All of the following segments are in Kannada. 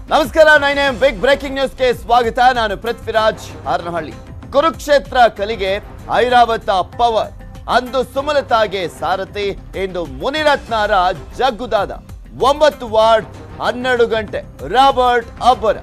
ನಮಸ್ಕಾರ ನೈನ್ ಎಂ ಬಿಗ್ ಬ್ರೇಕಿಂಗ್ ನ್ಯೂಸ್ಗೆ ಸ್ವಾಗತ ನಾನು ಪೃಥ್ವಿರಾಜ್ ಹಾರನಹಳ್ಳಿ ಕುರುಕ್ಷೇತ್ರ ಕಲಿಗೆ ಐರಾವತ ಪವರ್ ಅಂದು ಸುಮಲತಾಗೆ ಸಾರಥಿ ಇಂದು ಮುನಿರತ್ನಾರ ಜಗ್ಗುದಾದ ಒಂಬತ್ತು ವಾರ್ಡ್ ಹನ್ನೆರಡು ಗಂಟೆ ರಾಬರ್ಟ್ ಅಬ್ಬರ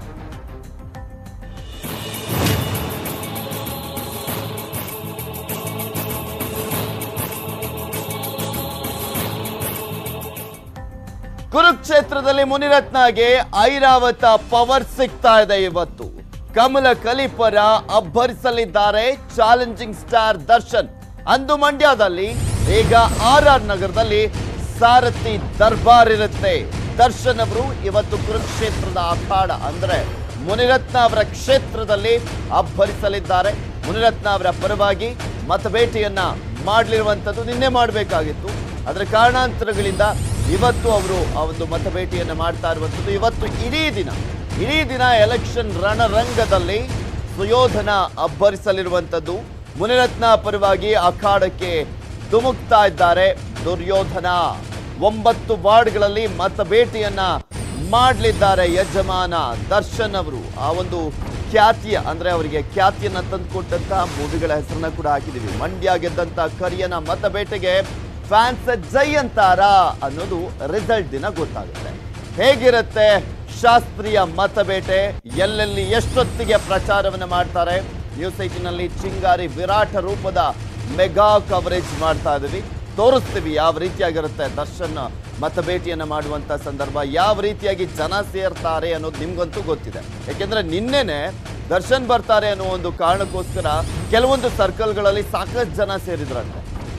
ಕುರುಕ್ಷೇತ್ರದಲ್ಲಿ ಮುನಿರತ್ನಗೆ ಐರಾವತ ಪವರ್ ಸಿಗ್ತಾ ಇದೆ ಇವತ್ತು ಕಮಲ ಕಲಿಪರ ಅಬ್ಬರಿಸಲಿದ್ದಾರೆ ಚಾಲೆಂಜಿಂಗ್ ಸ್ಟಾರ್ ದರ್ಶನ್ ಅಂದು ಮಂಡ್ಯದಲ್ಲಿ ಈಗ ಆರ್ ಆರ್ ನಗರದಲ್ಲಿ ಸಾರಥಿ ದರ್ಬಾರ್ ಇರುತ್ತೆ ದರ್ಶನ್ ಅವರು ಇವತ್ತು ಕುರುಕ್ಷೇತ್ರದ ಅಖಾಡ ಅಂದ್ರೆ ಮುನಿರತ್ನ ಅವರ ಕ್ಷೇತ್ರದಲ್ಲಿ ಅಬ್ಬರಿಸಲಿದ್ದಾರೆ ಮುನಿರತ್ನ ಅವರ ಪರವಾಗಿ ಮತಬೇಟೆಯನ್ನ ಮಾಡಲಿರುವಂಥದ್ದು ನಿನ್ನೆ ಮಾಡಬೇಕಾಗಿತ್ತು ಅದರ ಕಾರಣಾಂತರಗಳಿಂದ ಇವತ್ತು ಅವರು ಆ ಒಂದು ಮತಬೇಟೆಯನ್ನು ಮಾಡ್ತಾ ಇರುವಂಥದ್ದು ಇವತ್ತು ಇಡೀ ದಿನ ಇಡೀ ದಿನ ಎಲೆಕ್ಷನ್ ರಣರಂಗದಲ್ಲಿ ಸುಯೋಧನ ಅಬ್ಬರಿಸಲಿರುವಂಥದ್ದು ಮುನಿರತ್ನ ಪರವಾಗಿ ಅಖಾಡಕ್ಕೆ ಧುಮುಕ್ತಾ ಇದ್ದಾರೆ ದುರ್ಯೋಧನ ಒಂಬತ್ತು ವಾರ್ಡ್ಗಳಲ್ಲಿ ಮತಬೇಟೆಯನ್ನ ಮಾಡಲಿದ್ದಾರೆ ಯಜಮಾನ ದರ್ಶನ್ ಅವರು ಆ ಒಂದು ಖ್ಯಾತಿಯ ಅಂದ್ರೆ ಅವರಿಗೆ ಖ್ಯಾತಿಯನ್ನ ತಂದುಕೊಟ್ಟಂತಹ ಮೂವಿಗಳ ಹೆಸರನ್ನ ಕೂಡ ಹಾಕಿದೀವಿ ಮಂಡ್ಯ ಗೆದ್ದಂತ ಕರಿಯನ ಮತಬೇಟೆಗೆ ಫ್ಯಾನ್ಸ್ ಜೈ ಅಂತಾರ ಅನ್ನೋದು ರಿಸಲ್ಟ್ ದಿನ ಗೊತ್ತಾಗುತ್ತೆ ಹೇಗಿರುತ್ತೆ ಶಾಸ್ತ್ರೀಯ ಮತಬೇಟೆ ಎಲ್ಲೆಲ್ಲಿ ಎಷ್ಟೊತ್ತಿಗೆ ಪ್ರಚಾರವನ್ನು ಮಾಡ್ತಾರೆ ನ್ಯೂಸ್ ಏಟಿನಲ್ಲಿ ಚಿಂಗಾರಿ ವಿರಾಟ ರೂಪದ ಮೆಗಾ ಕವರೇಜ್ ಮಾಡ್ತಾ ಇದೀವಿ ತೋರಿಸ್ತೀವಿ ಯಾವ ರೀತಿಯಾಗಿರುತ್ತೆ ದರ್ಶನ್ ಮತಬೇಟಿಯನ್ನ ಮಾಡುವಂತ ಸಂದರ್ಭ ಯಾವ ರೀತಿಯಾಗಿ ಜನ ಸೇರ್ತಾರೆ ಅನ್ನೋದು ನಿಮ್ಗಂತೂ ಗೊತ್ತಿದೆ ಯಾಕೆಂದ್ರೆ ನಿನ್ನೆನೆ ದರ್ಶನ್ ಬರ್ತಾರೆ ಅನ್ನೋ ಒಂದು ಕಾರಣಕ್ಕೋಸ್ಕರ ಕೆಲವೊಂದು ಸರ್ಕಲ್ಗಳಲ್ಲಿ ಸಾಕಷ್ಟು ಜನ ಸೇರಿದ್ರಂತೆ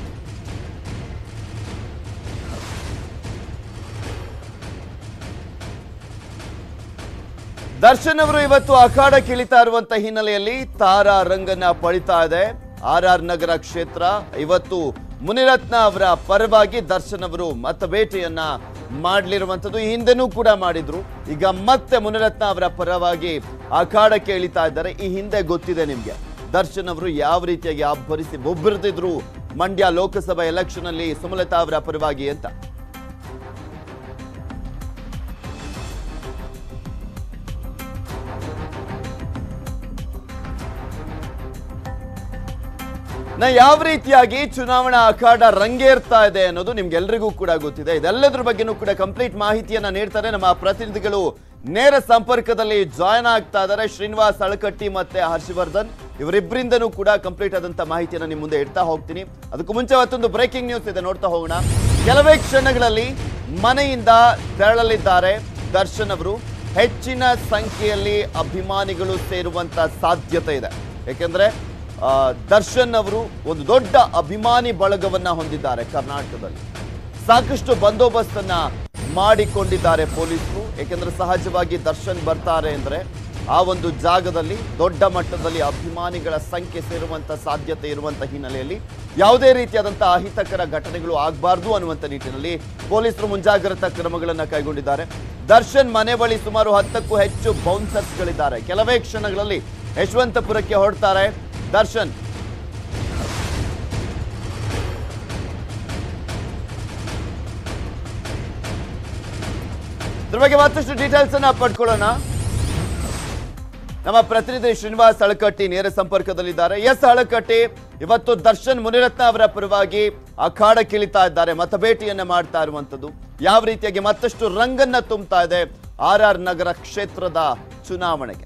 ದರ್ಶನ್ ಅವರು ಇವತ್ತು ಅಖಾಡ ಕಿಳಿತಾ ಇರುವಂತ ಹಿನ್ನೆಲೆಯಲ್ಲಿ ತಾರಾ ರಂಗನ್ನ ಪಡಿತಾ ಇದೆ ಆರ್ ಆರ್ ನಗರ ಕ್ಷೇತ್ರ ಇವತ್ತು ಮುನಿರತ್ನ ಅವರ ಪರವಾಗಿ ದರ್ಶನ್ ಅವರು ಮತಬೇಟೆಯನ್ನ ಮಾಡಲಿರುವಂಥದ್ದು ಈ ಹಿಂದೆನೂ ಕೂಡ ಮಾಡಿದ್ರು ಈಗ ಮತ್ತೆ ಮುನಿರತ್ನ ಅವರ ಪರವಾಗಿ ಅಖಾಡಕ್ಕೆ ಇಳಿತಾ ಇದ್ದಾರೆ ಈ ಹಿಂದೆ ಗೊತ್ತಿದೆ ನಿಮ್ಗೆ ದರ್ಶನ್ ಅವರು ಯಾವ ರೀತಿಯಾಗಿ ಅಬ್ಬರಿಸಿ ಬೊಬ್ಬರಿದ್ರು ಮಂಡ್ಯ ಲೋಕಸಭಾ ಎಲೆಕ್ಷನ್ ಅಲ್ಲಿ ಸುಮಲತಾ ಅವರ ಪರವಾಗಿ ಅಂತ ನಾ ಯಾವ ರೀತಿಯಾಗಿ ಚುನಾವಣಾ ಅಖಾಡ ರಂಗೇರ್ತಾ ಇದೆ ಅನ್ನೋದು ನಿಮ್ಗೆಲ್ರಿಗೂ ಕೂಡ ಗೊತ್ತಿದೆ ಇದೆಲ್ಲದ್ರ ಬಗ್ಗೆನೂ ಕೂಡ ಕಂಪ್ಲೀಟ್ ಮಾಹಿತಿಯನ್ನ ನೀಡ್ತಾರೆ ನಮ್ಮ ಪ್ರತಿನಿಧಿಗಳು ನೇರ ಸಂಪರ್ಕದಲ್ಲಿ ಜಾಯ್ನ್ ಆಗ್ತಾ ಇದ್ದಾರೆ ಶ್ರೀನಿವಾಸ್ ಅಳಕಟ್ಟಿ ಮತ್ತೆ ಹರ್ಷವರ್ಧನ್ ಇವರಿಬ್ಬರಿಂದನೂ ಕೂಡ ಕಂಪ್ಲೀಟ್ ಆದಂತ ಮಾಹಿತಿಯನ್ನ ನಿಮ್ ಮುಂದೆ ಇಡ್ತಾ ಹೋಗ್ತೀನಿ ಅದಕ್ಕೂ ಮುಂಚೆ ಮತ್ತೊಂದು ಬ್ರೇಕಿಂಗ್ ನ್ಯೂಸ್ ಇದೆ ನೋಡ್ತಾ ಹೋಗೋಣ ಕೆಲವೇ ಕ್ಷಣಗಳಲ್ಲಿ ಮನೆಯಿಂದ ತೆರಳಲಿದ್ದಾರೆ ದರ್ಶನ್ ಅವರು ಹೆಚ್ಚಿನ ಸಂಖ್ಯೆಯಲ್ಲಿ ಅಭಿಮಾನಿಗಳು ಸೇರುವಂತ ಸಾಧ್ಯತೆ ಇದೆ ಯಾಕೆಂದ್ರೆ ಆ, ದರ್ಶನ್ ಅವರು ಒಂದು ದೊಡ್ಡ ಅಭಿಮಾನಿ ಬಳಗವನ್ನ ಹೊಂದಿದ್ದಾರೆ ಕರ್ನಾಟಕದಲ್ಲಿ ಸಾಕಷ್ಟು ಬಂದೋಬಸ್ತನ್ನ ಮಾಡಿಕೊಂಡಿದ್ದಾರೆ ಪೊಲೀಸರು ಏಕೆಂದ್ರೆ ಸಹಜವಾಗಿ ದರ್ಶನ್ ಬರ್ತಾರೆ ಅಂದ್ರೆ ಆ ಒಂದು ಜಾಗದಲ್ಲಿ ದೊಡ್ಡ ಮಟ್ಟದಲ್ಲಿ ಅಭಿಮಾನಿಗಳ ಸಂಖ್ಯೆ ಸೇರುವಂತ ಸಾಧ್ಯತೆ ಇರುವಂತ ಹಿನ್ನೆಲೆಯಲ್ಲಿ ಯಾವುದೇ ರೀತಿಯಾದಂತಹ ಅಹಿತಕರ ಘಟನೆಗಳು ಆಗಬಾರ್ದು ಅನ್ನುವಂಥ ನಿಟ್ಟಿನಲ್ಲಿ ಪೊಲೀಸರು ಮುಂಜಾಗ್ರತಾ ಕ್ರಮಗಳನ್ನು ಕೈಗೊಂಡಿದ್ದಾರೆ ದರ್ಶನ್ ಮನೆ ಬಳಿ ಸುಮಾರು ಹತ್ತಕ್ಕೂ ಹೆಚ್ಚು ಬೌನ್ಸರ್ಸ್ಗಳಿದ್ದಾರೆ ಕೆಲವೇ ಕ್ಷಣಗಳಲ್ಲಿ ಯಶವಂತಪುರಕ್ಕೆ ಹೊರಡ್ತಾರೆ ದರ್ಶನ್ ಇದ್ರ ಬಗ್ಗೆ ಮತ್ತಷ್ಟು ಡೀಟೇಲ್ಸ್ ಅನ್ನ ಪಡ್ಕೊಳ್ಳೋಣ ನಮ್ಮ ಪ್ರತಿನಿಧಿ ಶ್ರೀನಿವಾಸ್ ಅಳಕಟ್ಟಿ ನೇರ ಸಂಪರ್ಕದಲ್ಲಿದ್ದಾರೆ ಎಸ್ ಅಳಕಟ್ಟಿ ಇವತ್ತು ದರ್ಶನ್ ಮುನಿರತ್ನ ಅವರ ಪರವಾಗಿ ಅಖಾಡ ಕಿಳಿತಾ ಇದ್ದಾರೆ ಮತಬೇಟಿಯನ್ನ ಮಾಡ್ತಾ ಇರುವಂತದ್ದು ಯಾವ ರೀತಿಯಾಗಿ ಮತ್ತಷ್ಟು ರಂಗನ್ನ ತುಂಬುತ್ತಾ ಇದೆ ಆರ್ ಆರ್ ನಗರ ಕ್ಷೇತ್ರದ ಚುನಾವಣೆಗೆ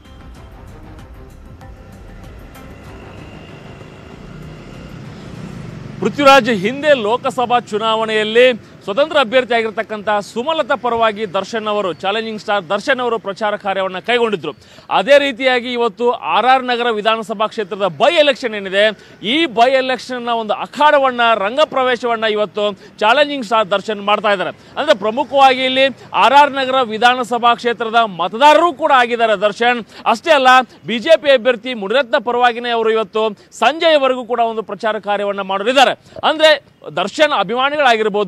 ಪೃಥ್ವಿರಾಜ್ ಹಿಂದೆ ಲೋಕಸಭಾ ಚುನಾವಣೆಯಲ್ಲಿ ಸ್ವತಂತ್ರ ಅಭ್ಯರ್ಥಿ ಆಗಿರತಕ್ಕಂಥ ಸುಮಲತಾ ಪರವಾಗಿ ದರ್ಶನ್ ಅವರು ಚಾಲೆಂಜಿಂಗ್ ಸ್ಟಾರ್ ದರ್ಶನ್ ಅವರು ಪ್ರಚಾರ ಕಾರ್ಯವನ್ನು ಕೈಗೊಂಡಿದ್ರು ಅದೇ ರೀತಿಯಾಗಿ ಇವತ್ತು ಆರ್ ಆರ್ ನಗರ ವಿಧಾನಸಭಾ ಕ್ಷೇತ್ರದ ಬೈ ಎಲೆಕ್ಷನ್ ಏನಿದೆ ಈ ಬೈ ಎಲೆಕ್ಷನ್ನ ಒಂದು ಅಖಾಡವನ್ನ ರಂಗ ಪ್ರವೇಶವನ್ನ ಇವತ್ತು ಚಾಲೆಂಜಿಂಗ್ ಸ್ಟಾರ್ ದರ್ಶನ್ ಮಾಡ್ತಾ ಇದ್ದಾರೆ ಅಂದ್ರೆ ಪ್ರಮುಖವಾಗಿ ಇಲ್ಲಿ ಆರ್ ಆರ್ ನಗರ ವಿಧಾನಸಭಾ ಕ್ಷೇತ್ರದ ಮತದಾರರು ಕೂಡ ಆಗಿದ್ದಾರೆ ದರ್ಶನ್ ಅಷ್ಟೇ ಅಲ್ಲ ಬಿಜೆಪಿ ಅಭ್ಯರ್ಥಿ ಮುನಿರತ್ನ ಪರವಾಗಿನೇ ಅವರು ಇವತ್ತು ಸಂಜೆಯವರೆಗೂ ಕೂಡ ಒಂದು ಪ್ರಚಾರ ಕಾರ್ಯವನ್ನು ಮಾಡಲಿದ್ದಾರೆ ಅಂದ್ರೆ ದರ್ಶನ್ ಅಭಿಮಾನಿಗಳಾಗಿರ್ಬೋದು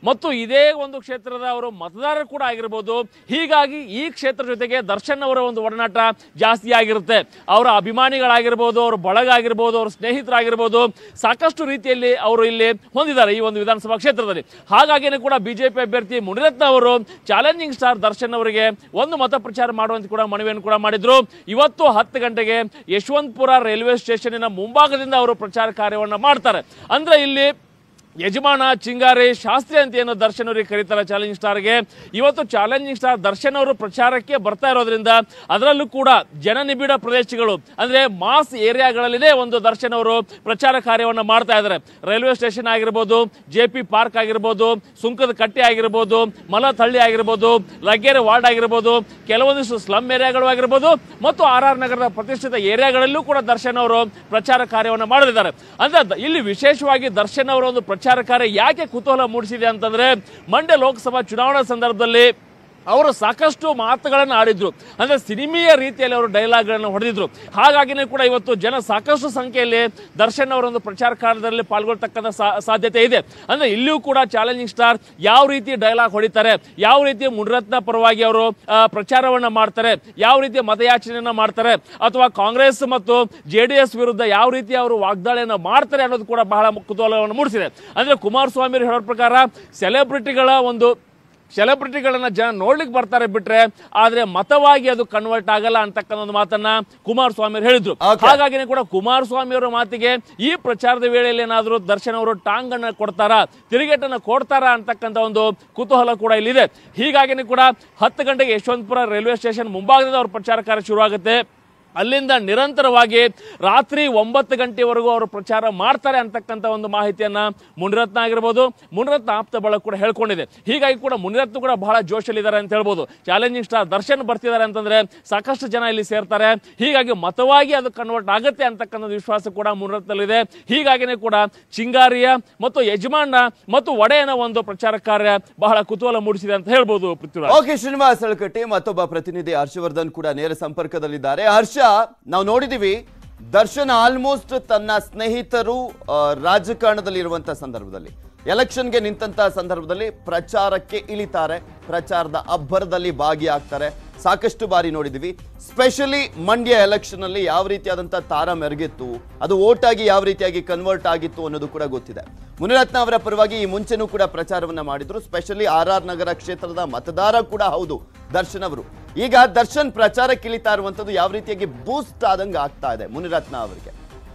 ಮತ್ತು ಇದೇ ಒಂದು ಕ್ಷೇತ್ರದ ಅವರು ಮತದಾರರು ಕೂಡ ಆಗಿರ್ಬೋದು ಹೀಗಾಗಿ ಈ ಕ್ಷೇತ್ರ ಜೊತೆಗೆ ದರ್ಶನ್ ಅವರ ಒಂದು ಒಡನಾಟ ಜಾಸ್ತಿ ಆಗಿರುತ್ತೆ ಅವರ ಅಭಿಮಾನಿಗಳಾಗಿರ್ಬೋದು ಅವ್ರ ಬಳಗ ಆಗಿರ್ಬೋದು ಅವ್ರ ಸ್ನೇಹಿತರಾಗಿರ್ಬೋದು ಸಾಕಷ್ಟು ರೀತಿಯಲ್ಲಿ ಅವರು ಇಲ್ಲಿ ಹೊಂದಿದ್ದಾರೆ ಈ ಒಂದು ವಿಧಾನಸಭಾ ಕ್ಷೇತ್ರದಲ್ಲಿ ಹಾಗಾಗಿನೇ ಕೂಡ ಬಿಜೆಪಿ ಅಭ್ಯರ್ಥಿ ಮುನಿರತ್ನ ಅವರು ಚಾಲೆಂಜಿಂಗ್ ಸ್ಟಾರ್ ದರ್ಶನ್ ಅವರಿಗೆ ಒಂದು ಮತ ಪ್ರಚಾರ ಮಾಡುವಂತ ಕೂಡ ಮನವಿಯನ್ನು ಕೂಡ ಮಾಡಿದ್ರು ಇವತ್ತು ಹತ್ತು ಗಂಟೆಗೆ ಯಶವಂತಪುರ ರೈಲ್ವೆ ಸ್ಟೇಷನ್ನಿನ ಮುಂಭಾಗದಿಂದ ಅವರು ಪ್ರಚಾರ ಕಾರ್ಯವನ್ನು ಮಾಡ್ತಾರೆ ಅಂದ್ರೆ ಇಲ್ಲಿ ಯಜಮಾನ ಚಿಂಗಾರಿ ಶಾಸ್ತ್ರಿ ಅಂತ ಏನು ದರ್ಶನ್ ಅವರಿಗೆ ಕರೀತಾರೆ ಚಾಲೆಂಜಿಂಗ್ ಸ್ಟಾರ್ಗೆ ಇವತ್ತು ಚಾಲೆಂಜಿಂಗ್ ಸ್ಟಾರ್ ದರ್ಶನ್ ಅವರು ಪ್ರಚಾರಕ್ಕೆ ಬರ್ತಾ ಇರೋದ್ರಿಂದ ಅದರಲ್ಲೂ ಕೂಡ ಜನನಿಬಿಡ ಪ್ರದೇಶಗಳು ಅಂದ್ರೆ ಮಾಸ್ ಏರಿಯಾಗಳಲ್ಲಿನೇ ಒಂದು ದರ್ಶನ್ ಅವರು ಪ್ರಚಾರ ಕಾರ್ಯವನ್ನು ಮಾಡ್ತಾ ಇದ್ದಾರೆ ರೈಲ್ವೆ ಸ್ಟೇಷನ್ ಆಗಿರ್ಬೋದು ಜೆ ಪಿ ಪಾರ್ಕ್ ಆಗಿರ್ಬೋದು ಸುಂಕದ ಕಟ್ಟೆ ಆಗಿರ್ಬೋದು ಮಲತಳ್ಳಿ ಆಗಿರ್ಬೋದು ಲಗ್ಗೆರೆ ವಾರ್ಡ್ ಆಗಿರ್ಬೋದು ಕೆಲವೊಂದಿಷ್ಟು ಸ್ಲಮ್ ಏರಿಯಾಗಳು ಆಗಿರ್ಬೋದು ಮತ್ತು ಆರ್ ಆರ್ ನಗರದ ಪ್ರತಿಷ್ಠಿತ ಏರಿಯಾಗಳಲ್ಲೂ ಕೂಡ ದರ್ಶನ್ ಅವರು ಪ್ರಚಾರ ಕಾರ್ಯವನ್ನು ಮಾಡಲಿದ್ದಾರೆ ಅಂದ್ರೆ ದ- ಇಲ್ಲಿ ವಿಶೇಷವಾಗಿ ದರ್ಶನ್ ಅವರ ಒಂದು ಪ್ರಚಾರ ಕಾರ್ಯ ಯಾಕೆ ಕುತೂಹಲ ಮೂಡಿಸಿದೆ ಅಂತಂದ್ರೆ ಮಂಡ್ಯ ಲೋಕಸಭಾ ಚುನಾವಣಾ ಸಂದರ್ಭದಲ್ಲಿ ಅವರು ಸಾಕಷ್ಟು ಮಾತುಗಳನ್ನು ಆಡಿದ್ರು ಅಂದ್ರೆ ಸಿನಿಮೀಯ ರೀತಿಯಲ್ಲಿ ಅವರು ಡೈಲಾಗ್ಗಳನ್ನು ಹೊಡೆದಿದ್ರು ಹಾಗಾಗಿನೇ ಕೂಡ ಇವತ್ತು ಜನ ಸಾಕಷ್ಟು ಸಂಖ್ಯೆಯಲ್ಲಿ ದರ್ಶನ್ ಅವರ ಒಂದು ಪ್ರಚಾರ ಕಾರ್ಯದಲ್ಲಿ ಪಾಲ್ಗೊಳ್ತಕ್ಕಂಥ ಸಾ- ಸಾಧ್ಯತೆ ಇದೆ ಅಂದ್ರೆ ಇಲ್ಲಿಯೂ ಕೂಡ ಚಾಲೆಂಜಿಂಗ್ ಸ್ಟಾರ್ ಯಾವ ರೀತಿ ಡೈಲಾಗ್ ಹೊಡಿತಾರೆ ಯಾವ ರೀತಿ ಮುನಿರತ್ನ ಪರವಾಗಿ ಅವರು ಆ, ಪ್ರಚಾರವನ್ನ ಮಾಡ್ತಾರೆ ಯಾವ ರೀತಿ ಮತಯಾಚನೆಯನ್ನ ಮಾಡ್ತಾರೆ ಅಥವಾ ಕಾಂಗ್ರೆಸ್ ಮತ್ತು ಜೆ ಡಿ ಎಸ್ ವಿರುದ್ಧ ಯಾವ ರೀತಿ ಅವರು ವಾಗ್ದಾಳಿಯನ್ನ ಮಾಡ್ತಾರೆ ಅನ್ನೋದು ಕೂಡ ಬಹಳ ಕುತೂಹಲವನ್ನು ಮೂಡಿಸಿದೆ ಅಂದ್ರೆ ಕುಮಾರಸ್ವಾಮಿ ಅವರು ಹೇಳೋ ಪ್ರಕಾರ ಸೆಲೆಬ್ರಿಟಿಗಳ ಒಂದು ಸೆಲೆಬ್ರಿಟಿಗಳನ್ನ ಜನ ನೋಡ್ಲಿಕ್ಕೆ ಬರ್ತಾರೆ ಬಿಟ್ರೆ ಆದ್ರೆ ಮತವಾಗಿ ಅದು ಕನ್ವರ್ಟ್ ಆಗಲ್ಲ ಅಂತಕ್ಕಂಥ ಒಂದು ಮಾತನ್ನ ಕುಮಾರಸ್ವಾಮಿ ಅವರು ಹೇಳಿದ್ರು Okay. ಹಾಗಾಗಿನೇ ಕೂಡ ಕುಮಾರಸ್ವಾಮಿ ಅವರ ಮಾತಿಗೆ ಈ ಪ್ರಚಾರದ ವೇಳೆಯಲ್ಲಿ ಏನಾದರೂ ದರ್ಶನ್ ಅವರು ಟಾಂಗ್ ಅನ್ನ ಕೊಡ್ತಾರಾ ತಿರುಗೇಟನ್ನ ಕೊಡ್ತಾರಾ ಅಂತಕ್ಕಂಥ ಒಂದು ಕುತೂಹಲ ಕೂಡ ಇಲ್ಲಿದೆ ಹೀಗಾಗಿನೇ ಕೂಡ ಹತ್ತು ಗಂಟೆಗೆ ಯಶವಂತಪುರ ರೈಲ್ವೆ ಸ್ಟೇಷನ್ ಮುಂಭಾಗದಿಂದ ಅವ್ರ ಪ್ರಚಾರ ಕಾರ್ಯ ಶುರುವಾಗುತ್ತೆ ಅಲ್ಲಿಂದ ನಿರಂತರವಾಗಿ ರಾತ್ರಿ ಒಂಬತ್ತು ಗಂಟೆವರೆಗೂ ಅವರು ಪ್ರಚಾರ ಮಾಡ್ತಾರೆ ಅಂತಕ್ಕಂಥ ಒಂದು ಮಾಹಿತಿಯನ್ನ ಮುನಿರತ್ನ ಆಗಿರ್ಬೋದು ಮುನಿರತ್ನ ಆಪ್ತ ಬಳ ಕೂಡ ಹೇಳ್ಕೊಂಡಿದೆ ಹೀಗಾಗಿ ಕೂಡ ಮುನಿರತ್ನ ಕೂಡ ಬಹಳ ಜೋಶಲ್ಲಿದ್ದಾರೆ ಅಂತ ಹೇಳ್ಬೋದು ಚಾಲೆಂಜಿಂಗ್ ಸ್ಟಾರ್ ದರ್ಶನ್ ಬರ್ತಿದ್ದಾರೆ ಅಂತಂದ್ರೆ ಸಾಕಷ್ಟು ಜನ ಇಲ್ಲಿ ಸೇರ್ತಾರೆ ಹೀಗಾಗಿ ಮತವಾಗಿ ಅದು ಕನ್ವರ್ಟ್ ಆಗುತ್ತೆ ಅಂತಕ್ಕಂಥ ಒಂದು ವಿಶ್ವಾಸ ಕೂಡ ಮುನಿರತ್ನಲ್ಲಿದೆ ಹೀಗಾಗಿನೇ ಕೂಡ ಚಿಂಗಾರಿಯ ಮತ್ತು ಯಜಮಾನ ಮತ್ತು ಒಡೆಯನ ಒಂದು ಪ್ರಚಾರ ಕಾರ್ಯ ಬಹಳ ಕುತೂಹಲ ಮೂಡಿಸಿದೆ ಅಂತ ಹೇಳ್ಬೋದು ಪೃಥ್ವಿರಾಜ್ ಓಕೆ ಶ್ರೀನಿವಾಸ್ ಅಳಕಟ್ಟಿ ಮತ್ತೊಬ್ಬ ಪ್ರತಿನಿಧಿ ಹರ್ಷವರ್ಧನ್ ಕೂಡ ನೇರ ಸಂಪರ್ಕದಲ್ಲಿದ್ದಾರೆ ಹರ್ಷ ನಾವು ನೋಡಿದೀವಿ ದರ್ಶನ್ ಆಲ್ಮೋಸ್ಟ್ ತನ್ನ ಸ್ನೇಹಿತರು ಆ, ರಾಜಕಾರಣದಲ್ಲಿ ಇರುವಂತ ಸಂದರ್ಭದಲ್ಲಿ ಎಲೆಕ್ಷನ್ಗೆ ನಿಂತಹ ಸಂದರ್ಭದಲ್ಲಿ ಪ್ರಚಾರಕ್ಕೆ ಇಳಿತಾರೆ ಪ್ರಚಾರದ ಅಬ್ಬರದಲ್ಲಿ ಭಾಗಿಯಾಗ್ತಾರೆ ಸಾಕಷ್ಟು ಬಾರಿ ನೋಡಿದೀವಿ ಸ್ಪೆಷಲಿ ಮಂಡ್ಯ ಎಲೆಕ್ಷನ್ ಅಲ್ಲಿ ಯಾವ ರೀತಿಯಾದಂಥ ತಾರ ಮೆರಗಿತ್ತು ಅದು ಓಟ್ ಆಗಿ ಯಾವ ರೀತಿಯಾಗಿ ಕನ್ವರ್ಟ್ ಆಗಿತ್ತು ಅನ್ನೋದು ಕೂಡ ಗೊತ್ತಿದೆ ಮುನಿರತ್ನ ಅವರ ಪರವಾಗಿ ಈ ಮುಂಚೆನೂ ಕೂಡ ಪ್ರಚಾರವನ್ನ ಮಾಡಿದ್ರು ಸ್ಪೆಷಲಿ ಆರ್ ಆರ್ ನಗರ ಕ್ಷೇತ್ರದ ಮತದಾರ ಕೂಡ ಹೌದು ದರ್ಶನ್ ಅವರು ಈಗ ದರ್ಶನ್ ಪ್ರಚಾರಕ್ಕೆ ಇಳಿತಾ ಇರುವಂತದ್ದು ಯಾವ ರೀತಿಯಾಗಿ ಬೂಸ್ಟ್ ಆದಂಗೆ ಆಗ್ತಾ ಇದೆ ಮುನಿರತ್ನ ಅವರಿಗೆ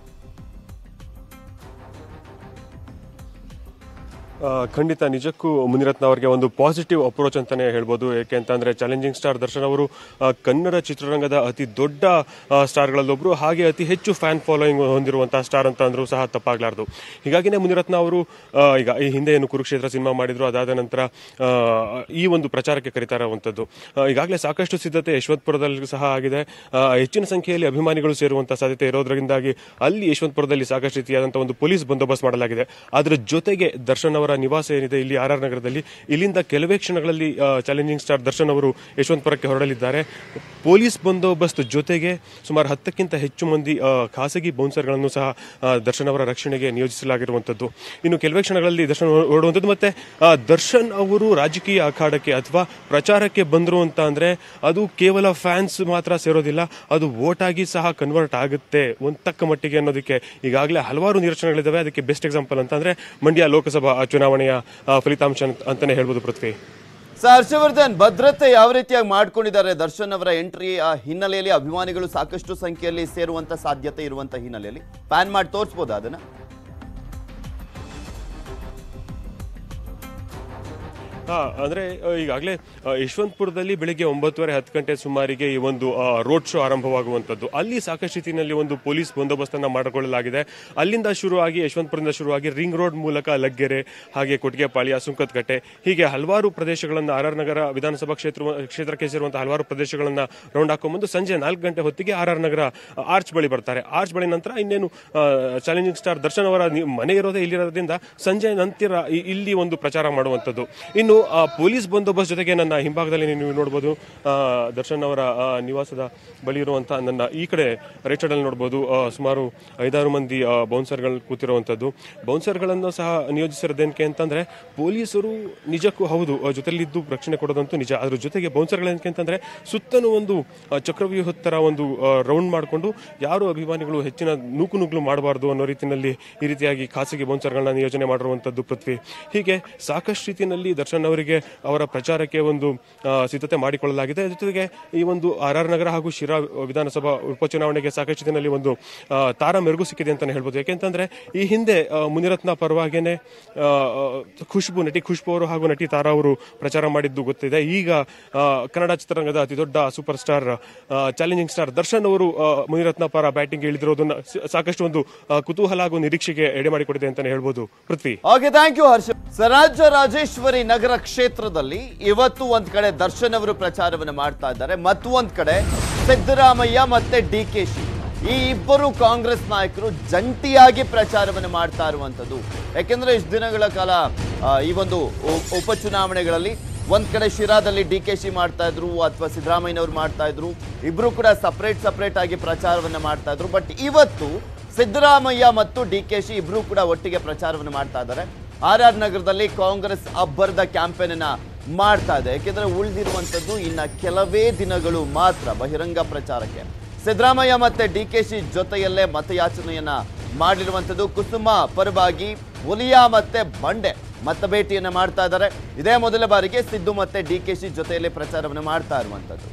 ಆ, ಖಂಡಿತ ನಿಜಕ್ಕೂ ಮುನಿರತ್ನ ಅವರಿಗೆ ಒಂದು ಪಾಸಿಟಿವ್ ಅಪ್ರೋಚ್ ಅಂತಾನೆ ಹೇಳ್ಬೋದು ಏಕೆ ಅಂತಂದ್ರೆ ಚಾಲೆಂಜಿಂಗ್ ಸ್ಟಾರ್ ದರ್ಶನ್ ಅವರು ಆ, ಕನ್ನಡ ಚಿತ್ರರಂಗದ ಅತಿ ದೊಡ್ಡ ಆ, ಸ್ಟಾರ್ಗಳಲ್ಲೊಬ್ರು ಹಾಗೆ ಅತಿ ಹೆಚ್ಚು ಫ್ಯಾನ್ ಫಾಲೋಯಿಂಗ್ ಹೊಂದಿರುವಂತಹ ಸ್ಟಾರ್ ಅಂತ ಅಂದ್ರೂ ಸಹ ತಪ್ಪಾಗ್ಲಾರ್ದು ಹೀಗಾಗಿನೇ ಮುನಿರತ್ನ ಅವರು ಆ, ಈಗ ಈ ಹಿಂದೆ ಏನು ಕುರುಕ್ಷೇತ್ರ ಸಿನಿಮಾ ಮಾಡಿದ್ರು ಅದಾದ ನಂತರ ಆ, ಈ ಒಂದು ಪ್ರಚಾರಕ್ಕೆ ಕರೀತಾ ಇರುವಂತದ್ದು ಈಗಾಗಲೇ ಸಾಕಷ್ಟು ಸಿದ್ಧತೆ ಯಶವಂತಪುರದಲ್ಲಿ ಸಹ ಆಗಿದೆ ಆ, ಹೆಚ್ಚಿನ ಸಂಖ್ಯೆಯಲ್ಲಿ ಅಭಿಮಾನಿಗಳು ಸೇರುವಂತಹ ಸಾಧ್ಯತೆ ಇರೋದ್ರಿಂದಾಗಿ ಅಲ್ಲಿ ಯಶವಂತಪುರದಲ್ಲಿ ಸಾಕಷ್ಟು ರೀತಿಯಾದಂತಹ ಒಂದು ಪೊಲೀಸ್ ಬಂದೋಬಸ್ತ್ ಮಾಡಲಾಗಿದೆ ಅದರ ಜೊತೆಗೆ ದರ್ಶನ್ ಅವರ ನಿವಾಸ ಏನಿದೆ ಇಲ್ಲಿ ಆರ್ ಆರ್ ನಗರದಲ್ಲಿ ಇಲ್ಲಿಂದ ಕೆಲವೇ ಕ್ಷಣಗಳಲ್ಲಿ ಚಾಲೆಂಜಿಂಗ್ ಸ್ಟಾರ್ ದರ್ಶನ್ ಅವರು ಯಶವಂತಪುರಕ್ಕೆ ಹೊರಡಲಿದ್ದಾರೆ ಪೊಲೀಸ್ ಬಂದೋಬಸ್ತ್ ಜೊತೆಗೆ ಸುಮಾರು ಹತ್ತಕ್ಕಿಂತ ಹೆಚ್ಚು ಮಂದಿ ಆ, ಖಾಸಗಿ ಬೌನ್ಸರ್ಗಳನ್ನು ಸಹ ಆ, ದರ್ಶನ್ ಅವರ ರಕ್ಷಣೆಗೆ ನಿಯೋಜಿಸಲಾಗಿರುವಂಥದ್ದು ಇನ್ನು ಕೆಲವೇ ಕ್ಷಣಗಳಲ್ಲಿ ದರ್ಶನ್ ಹೊರಡುವಂಥದ್ದು ಮತ್ತೆ ಆ, ದರ್ಶನ್ ಅವರು ರಾಜಕೀಯ ಅಖಾಡಕ್ಕೆ ಅಥವಾ ಪ್ರಚಾರಕ್ಕೆ ಬಂದರು ಅಂತ ಅಂದ್ರೆ ಅದು ಕೇವಲ ಫ್ಯಾನ್ಸ್ ಮಾತ್ರ ಸೇರೋದಿಲ್ಲ ಅದು ವೋಟ್ ಆಗಿ ಸಹ ಕನ್ವರ್ಟ್ ಆಗುತ್ತೆ ಒಂದು ತಕ್ಕ ಮಟ್ಟಿಗೆ ಅನ್ನೋದಕ್ಕೆ ಈಗಾಗಲೇ ಹಲವಾರು ನಿರೀಕ್ಷಣೆಗಳಿದ್ದಾವೆ ಅದಕ್ಕೆ ಬೆಸ್ಟ್ ಎಕ್ಸಾಂಪಲ್ ಅಂತಂದ್ರೆ ಮಂಡ್ಯ ಲೋಕಸಭಾ ಚುನಾವಣೆಯ ಆ, ಫಲಿತಾಂಶ ಅಂತ- ಅಂತಾನೆ ಹೇಳ್ಬೋದು ಪೃಥ್ವಿ ಸರ್ ಹರ್ಷವರ್ಧನ್ ಭದ್ರತೆ ಯಾವ ರೀತಿಯಾಗಿ ಮಾಡ್ಕೊಂಡಿದ್ದಾರೆ ದರ್ಶನ್ ಅವರ ಎಂಟ್ರಿ ಆ ಹಿನ್ನೆಲೆಯಲ್ಲಿ ಅಭಿಮಾನಿಗಳು ಸಾಕಷ್ಟು ಸಂಖ್ಯೆಯಲ್ಲಿ ಸೇರುವಂತ ಸಾಧ್ಯತೆ ಇರುವಂತ ಹಿನ್ನೆಲೆಯಲ್ಲಿ ಪ್ಯಾನ್ ಮಾಡಿ ತೋರಿಸ್ಬೋದಾ ಅದನ್ನ ಹಾ ಅಂದ್ರೆ ಆ, ಈಗಾಗಲೇ ಆ, ಯಶವಂತಪುರದಲ್ಲಿ ಬೆಳಿಗ್ಗೆ ಒಂಬತ್ತುವರೆ ಹತ್ತು ಗಂಟೆ ಸುಮಾರಿಗೆ ಈ ಒಂದು ರೋಡ್ ಶೋ ಆರಂಭವಾಗುವಂತದ್ದು ಅಲ್ಲಿ ಸಾಕಷ್ಟು ರೀತಿಯಲ್ಲಿ ಒಂದು ಪೊಲೀಸ್ ಬಂದೋಬಸ್ತನ್ನ ಮಾಡಿಕೊಳ್ಳಲಾಗಿದೆ ಅಲ್ಲಿಂದ ಶುರುವಾಗಿ ಯಶವಂತಪುರದಿಂದ ಶುರುವಾಗಿ ರಿಂಗ್ ರೋಡ್ ಮೂಲಕ ಲಗ್ಗೆರೆ ಹಾಗೆ ಕೊಟ್ಟಿಗೆಪಾಳ್ಯ ಸುಂಕದಕಟ್ಟೆ ಹೀಗೆ ಹಲವಾರು ಪ್ರದೇಶಗಳನ್ನು ಆರ್ ಆರ್ ನಗರ ವಿಧಾನಸಭಾ ಕ್ಷೇತ್ರ ಕ್ಷೇತ್ರಕ್ಕೆ ಸೇರುವಂತಹ ಹಲವಾರು ಪ್ರದೇಶಗಳನ್ನ ರೌಂಡ್ ಹಾಕೊಂಡ್ಬಂದು ಸಂಜೆ ನಾಲ್ಕು ಗಂಟೆ ಹೊತ್ತಿಗೆ ಆರ್ ಆರ್ ನಗರ ಆರ್ಚ್ ಬಳಿ ಬರ್ತಾರೆ ಆರ್ಚ್ ಬಳಿ ನಂತರ ಇನ್ನೇನು ಚಾಲೆಂಜಿಂಗ್ ಸ್ಟಾರ್ ದರ್ಶನ್ ಅವರ ನಿ- ಮನೆ ಇರೋದೇ ಇಲ್ಲಿರೋದ್ರಿಂದ ಸಂಜೆ ನಂತರ ಇ- ಇಲ್ಲಿ ಒಂದು ಪ್ರಚಾರ ಮಾಡುವಂಥದ್ದು ಇನ್ನು ಆ, ಪೊಲೀಸ್ ಬಂದೋಬಸ್ತ್ ಜೊತೆಗೆ ನನ್ನ ಹಿಂಭಾಗದಲ್ಲಿ ನೀವು ನೋಡ್ಬೋದು ಆ, ದರ್ಶನ್ ಅವರ ಆ, ನಿವಾಸದ ಬಳಿ ಇರುವಂತ ನನ್ನ ಈ ಕಡೆ ರೈಟ್ ಸೈಡ್ ಅಲ್ಲಿ ನೋಡ್ಬೋದು ಆ, ಸುಮಾರು ಐದಾರು ಮಂದಿ ಬೌನ್ಸರ್ಗಳು ಕೂತಿರುವಂತದ್ದು ಬೌನ್ಸರ್ಗಳನ್ನು ಸಹ ನಿಯೋಜಿಸಿರೋದೇನಕ್ಕೆ ಅಂತಂದ್ರೆ ಪೊಲೀಸರು ನಿಜಕ್ಕೂ ಹೌದು ಆ, ಜೊತೆಲಿದ್ದು ರಕ್ಷಣೆ ಕೊಡೋದಂತೂ ನಿಜ ಅದ್ರ ಜೊತೆಗೆ ಬೌನ್ಸರ್ಗಳೇನಕ್ಕೆ ಅಂತಂದ್ರೆ ಸುತ್ತಲೂ ಒಂದು ಆ, ಚಕ್ರವ್ಯೂಹದ ತರ ಒಂದು ರೌಂಡ್ ಮಾಡಿಕೊಂಡು ಯಾರು ಅಭಿಮಾನಿಗಳು ಹೆಚ್ಚಿನ ನೂಕು ನುಗ್ಲು ಮಾಡಬಾರ್ದು ಅನ್ನೋ ರೀತಿಯಲ್ಲಿ ಈ ರೀತಿಯಾಗಿ ಖಾಸಗಿ ಬೌನ್ಸರ್ಗಳನ್ನ ನಿಯೋಜನೆ ಮಾಡಿರುವಂತದ್ದು ಪೃಥ್ವಿ ಹೀಗೆ ಸಾಕಷ್ಟು ರೀತಿಯಲ್ಲಿ ದರ್ಶನ್ ಅವರಿಗೆ ಅವರ ಪ್ರಚಾರಕ್ಕೆ ಒಂದು ಆ, ಸಿದ್ಧತೆ ಮಾಡಿಕೊಳ್ಳಲಾಗಿದೆ ಜೊತೆಗೆ ಈ ಒಂದು ಆರ್ ಆರ್ ನಗರ ಹಾಗೂ ಶಿರಾ ವಿಧಾನಸಭಾ ಉಪಚುನಾವಣೆಗೆ ಸಾಕಷ್ಟು ರೀತಿಯಲ್ಲಿ ಒಂದು ಆ, ತಾರ ಮೆರುಗು ಸಿಕ್ಕಿದೆ ಅಂತಾನೆ ಹೇಳ್ಬೋದು ಯಾಕೆಂತಂದ್ರೆ ಈ ಹಿಂದೆ ಆ, ಮುನಿರತ್ನ ಪರವಾಗೇನೆ ಆ, ಖುಷ್ಬು ನಟಿ ಖುಷ್ಬು ಅವರು ಹಾಗೂ ನಟಿ ತಾರಾ ಅವರು ಪ್ರಚಾರ ಮಾಡಿದ್ದು ಗೊತ್ತಿದೆ ಈಗ ಆ, ಕನ್ನಡ ಚಿತ್ರರಂಗದ ಅತಿ ದೊಡ್ಡ super star challenging star Darshan ಅವರು ಆ, ಮುನಿರತ್ನ ಪರ ಬ್ಯಾಟಿಂಗ್ ಇಳಿದಿರೋದನ್ನ ಸ- ಸಾಕಷ್ಟು ಒಂದು ಆ, ಕುತೂಹಲ ಹಾಗೂ ನಿರೀಕ್ಷೆಗೆ ಎಡೆ ಮಾಡಿಕೊಟ್ಟಿದೆ ಅಂತಾನೆ ಹೇಳ್ಬೋದು Prithvi okay thank you Harsha ಸರಾಜ ರಾಜೇಶ್ವರಿ ನಗರ ಕ್ಷೇತ್ರದಲ್ಲಿ ಇವತ್ತು ಒಂದ್ ಕಡೆ ದರ್ಶನ್ ಅವರು ಪ್ರಚಾರವನ್ನು ಮಾಡ್ತಾ ಇದ್ದಾರೆ ಮತ್ತು ಒಂದ್ ಕಡೆ ಸಿದ್ದರಾಮಯ್ಯ ಮತ್ತೆ ಡಿ ಕೆ ಶಿ ಈ ಇಬ್ಬರು ಕಾಂಗ್ರೆಸ್ ನಾಯಕರು ಜಂಟಿಯಾಗಿ ಪ್ರಚಾರವನ್ನು ಮಾಡ್ತಾ ಇರುವಂತದ್ದು ಯಾಕೆಂದ್ರೆ ಇಷ್ಟು ದಿನಗಳ ಕಾಲ ಆ, ಈ ಒಂದು ಉ- ಉಪಚುನಾವಣೆಗಳಲ್ಲಿ ಒಂದ್ ಕಡೆ ಶಿರಾದಲ್ಲಿ ಡಿ ಕೆ ಶಿ ಮಾಡ್ತಾ ಇದ್ರು ಅಥವಾ ಸಿದ್ದರಾಮಯ್ಯನವರು ಮಾಡ್ತಾ ಇದ್ರು ಇಬ್ರು ಕೂಡ ಸಪರೇಟ್ ಸಪರೇಟ್ ಆಗಿ ಪ್ರಚಾರವನ್ನ ಮಾಡ್ತಾ ಇದ್ರು ಬಟ್ ಇವತ್ತು ಸಿದ್ದರಾಮಯ್ಯ ಮತ್ತು ಡಿ ಕೆ ಶಿ ಇಬ್ರು ಕೂಡ ಒಟ್ಟಿಗೆ ಪ್ರಚಾರವನ್ನು ಮಾಡ್ತಾ ಇದ್ದಾರೆ ಆರ್ ಆರ್ ನಗರದಲ್ಲಿ ಕಾಂಗ್ರೆಸ್ ಅಬ್ಬರದ ಕ್ಯಾಂಪೇನ್ ಅನ್ನ ಮಾಡ್ತಾ ಇದೆ ಯಾಕೆಂದ್ರೆ ಉಳಿದಿರುವಂತದ್ದು ಇನ್ನ ಕೆಲವೇ ದಿನಗಳು ಮಾತ್ರ ಬಹಿರಂಗ ಪ್ರಚಾರಕ್ಕೆ ಸಿದ್ದರಾಮಯ್ಯ ಮತ್ತೆ ಡಿ ಕೆ ಶಿ ಜೊತೆಯಲ್ಲೇ ಮತಯಾಚನೆಯನ್ನ ಮಾಡಿರುವಂತದ್ದು ಕುಸುಮ ಪರವಾಗಿ ಹುಲಿಯಾ ಮತ್ತೆ ಬಂಡೆ ಮತ ಭೇಟಿಯನ್ನ ಮಾಡ್ತಾ ಇದ್ದಾರೆ ಇದೇ ಮೊದಲ ಬಾರಿಗೆ ಸಿದ್ದು ಮತ್ತೆ ಡಿ ಕೆ ಶಿ ಜೊತೆಯಲ್ಲಿ ಪ್ರಚಾರವನ್ನು ಮಾಡ್ತಾ ಇರುವಂತದ್ದು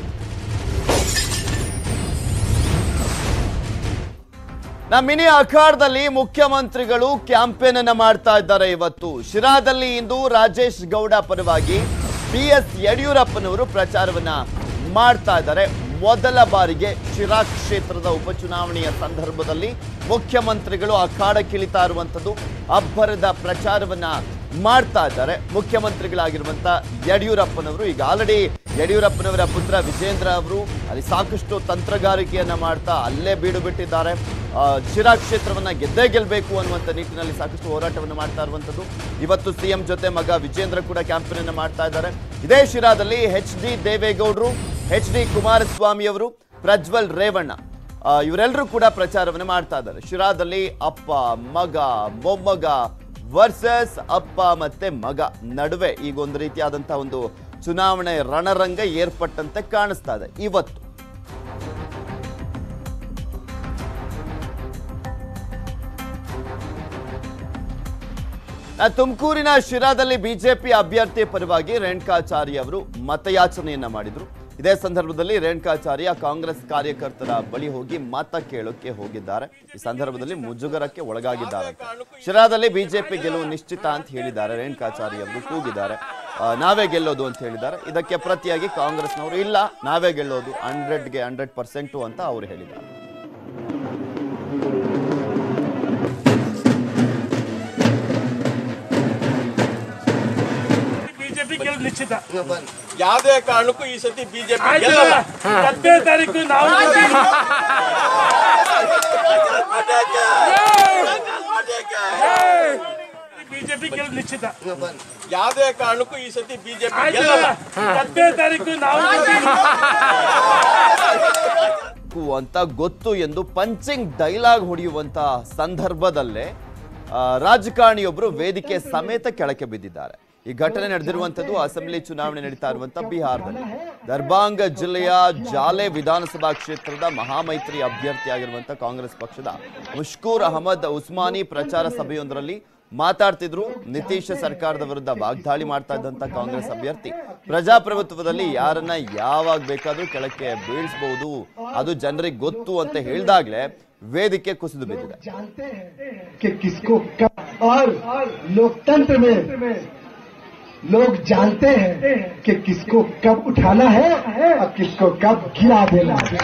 ನಮ್ಮ ಮಿನಿ ಅಖಾಡದಲ್ಲಿ ಮುಖ್ಯಮಂತ್ರಿಗಳು ಕ್ಯಾಂಪೇನ್ ಅನ್ನ ಮಾಡ್ತಾ ಇದ್ದಾರೆ ಇವತ್ತು ಶಿರಾದಲ್ಲಿ ಇಂದು ರಾಜೇಶ್ ಗೌಡ ಪರವಾಗಿ ಬಿ ಎಸ್ ಯಡಿಯೂರಪ್ಪನವರು ಪ್ರಚಾರವನ್ನ ಮಾಡ್ತಾ ಇದ್ದಾರೆ ಮೊದಲ ಬಾರಿಗೆ ಶಿರಾ ಕ್ಷೇತ್ರದ ಉಪಚುನಾವಣೆಯ ಸಂದರ್ಭದಲ್ಲಿ ಮುಖ್ಯಮಂತ್ರಿಗಳು ಅಖಾಡಕ್ಕಿಳಿತಾ ಇರುವಂಥದ್ದು ಅಬ್ಬರದ ಪ್ರಚಾರವನ್ನ ಮಾಡ್ತಾ ಇದ್ದಾರೆ ಮುಖ್ಯಮಂತ್ರಿಗಳಾಗಿರುವಂತ ಯಡಿಯೂರಪ್ಪನವರು ಈಗ ಆಲ್ರೆಡಿ ಯಡಿಯೂರಪ್ಪನವರ ಪುತ್ರ ವಿಜೇಂದ್ರ ಅವರು ಅಲ್ಲಿ ಸಾಕಷ್ಟು ತಂತ್ರಗಾರಿಕೆಯನ್ನ ಮಾಡ್ತಾ ಅಲ್ಲೇ ಬೀಡು ಬಿಟ್ಟಿದ್ದಾರೆ ಆ, ಶಿರಾ ಕ್ಷೇತ್ರವನ್ನ ಗೆದ್ದೇ ಗೆಲ್ಲಬೇಕು ಅನ್ನುವಂಥ ನಿಟ್ಟಿನಲ್ಲಿ ಸಾಕಷ್ಟು ಹೋರಾಟವನ್ನು ಮಾಡ್ತಾ ಇರುವಂಥದ್ದು ಇವತ್ತು ಸಿಎಂ ಜೊತೆ ಮಗ ವಿಜೇಂದ್ರ ಕೂಡ ಕ್ಯಾಂಪೇನ್ ಅನ್ನು ಮಾಡ್ತಾ ಇದ್ದಾರೆ ಇದೇ ಶಿರಾದಲ್ಲಿ ಎಚ್ ಡಿ ದೇವೇಗೌಡರು ಎಚ್ ಡಿ ಕುಮಾರಸ್ವಾಮಿ ಅವರು ಪ್ರಜ್ವಲ್ ರೇವಣ್ಣ ಆ, ಇವರೆಲ್ಲರೂ ಕೂಡ ಪ್ರಚಾರವನ್ನು ಮಾಡ್ತಾ ಇದ್ದಾರೆ ಶಿರಾದಲ್ಲಿ ಅಪ್ಪ ಮಗ ಮೊಮ್ಮಗ ವರ್ಸಸ್ ಅಪ್ಪ ಮತ್ತೆ ಮಗ ನಡುವೆ ಈಗ ಒಂದು ರೀತಿಯಾದಂತಹ ಒಂದು ಚುನಾವಣೆ ರಣರಂಗ ಏರ್ಪಟ್ಟಂತೆ ಕಾಣಿಸ್ತಾ ಇದೆ ಇವತ್ತು ಆ, ತುಮಕೂರಿನ ಶಿರಾದಲ್ಲಿ ಬಿಜೆಪಿ ಅಭ್ಯರ್ಥಿ ಪರವಾಗಿ ರೇಣುಕಾಚಾರ್ಯ ಅವರು ಮತಯಾಚನೆಯನ್ನ ಮಾಡಿದ್ರು ಇದೇ ಸಂದರ್ಭದಲ್ಲಿ ರೇಣುಕಾಚಾರ್ಯ ಕಾಂಗ್ರೆಸ್ ಕಾರ್ಯಕರ್ತರ ಬಳಿ ಹೋಗಿ ಮತ ಕೇಳೋಕೆ ಹೋಗಿದ್ದಾರೆ ಈ ಸಂದರ್ಭದಲ್ಲಿ ಮುಜುಗರಕ್ಕೆ ಒಳಗಾಗಿದ್ದಾರೆ ಶಿರಾದಲ್ಲಿ ಬಿಜೆಪಿ ಗೆಲುವು ನಿಶ್ಚಿತ ಅಂತ ಹೇಳಿದ್ದಾರೆ ರೇಣುಕಾಚಾರ್ಯ ಅವರು ಕೂಗಿದ್ದಾರೆ ಆ, ನಾವೇ ಗೆಲ್ಲೋದು ಅಂತ ಹೇಳಿದ್ದಾರೆ ಇದಕ್ಕೆ ಪ್ರತಿಯಾಗಿ ಕಾಂಗ್ರೆಸ್ನವರು ಇಲ್ಲ ನಾವೇ ಗೆಲ್ಲೋದು ಹಂಡ್ರೆಡ್ಗೆ ಹಂಡ್ರೆಡ್ ಪರ್ಸೆಂಟು ಅಂತ ಅವರು ಹೇಳಿದ್ದಾರೆ ಬಿಜೆಪಿ ಗೆಲುವು ನಿಶ್ಚಿತ ಯಾವುದೇ ಕಾರಣಕ್ಕೂ ಈ ಸತಿ ಬಿಜೆಪಿ ಆಯ್ತಲ್ಲ ಹತ್ತನೇ ತಾರೀಕು ನಾವು ಗೆಲ್ತೀವಿ. ಬಿಜೆಪಿ ಗೆಲುವು ನಿಶ್ಚಿತ ಯಾವುದೇ ಕಾರಣಕ್ಕೂ ಈ ಸತಿ ಬಿಜೆಪಿ ಆಯ್ತಲ್ಲ ಹತ್ತನೇ ತಾರೀಕು ನಾವು ಗೆಲ್ತೀವಿ. ಬೇಕು ಅಂತ ಗೊತ್ತು ಎಂದು ಪಂಚಿಂಗ್ ಡೈಲಾಗ್ ಹೊಡೆಯುವಂತ ಸಂದರ್ಭದಲ್ಲೇ ಆ, ರಾಜಕಾರಣಿಯೊಬ್ಬರು ವೇದಿಕೆ ಸಮೇತ ಕೆಳಕ್ಕೆ ಬಿದ್ದಿದ್ದಾರೆ ಈ ಘಟನೆ ನಡೆದಿರುವಂತದ್ದು ಅಸೆಂಬ್ಲಿ ಚುನಾವಣೆ ನಡೀತಾ ಇರುವಂತ ಬಿಹಾರದಲ್ಲಿ ದರ್ಬಾಂಗ ಜಿಲ್ಲೆಯ ಜಾಲೆ ವಿಧಾನಸಭಾ ಕ್ಷೇತ್ರದ ಮಹಾಮೈತ್ರಿ ಅಭ್ಯರ್ಥಿಯಾಗಿರುವಂತ ಕಾಂಗ್ರೆಸ್ ಪಕ್ಷದ ಮುಷ್ಕೂರ್ ಅಹಮದ್ ಉಸ್ಮಾನಿ ಪ್ರಚಾರ ಸಭೆಯೊಂದರಲ್ಲಿ ಮಾತಾಡ್ತಿದ್ರು ನಿತೀಶ್ ಸರ್ಕಾರದ ವಿರುದ್ಧ ವಾಗ್ದಾಳಿ ಮಾಡ್ತಾ ಇದ್ದಂತ ಕಾಂಗ್ರೆಸ್ ಅಭ್ಯರ್ಥಿ ಪ್ರಜಾಪ್ರಭುತ್ವದಲ್ಲಿ ಯಾರನ್ನ ಯಾವಾಗ ಬೇಕಾದ್ರೂ ಕೆಳಕ್ಕೆ ಬೀಳಿಸಬಹುದು ಅದು ಜನರಿಗೆ ಗೊತ್ತು ಅಂತ ಹೇಳ್ದಾಗ್ಲೇ ವೇದಿಕೆ ಕುಸಿದು ಬಿದ್ದಿದೆ जानते हैं कि किसको कब और लोकतंत्र में लोग जानते हैं कि किसको कब उठाना है और किसको कब गिरा देना है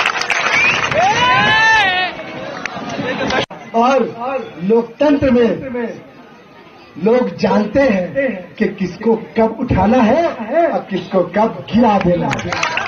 और लोकतंत्र में लोग जानते हैं कि किसको कब उठाना है और किसको कब गिरा देना है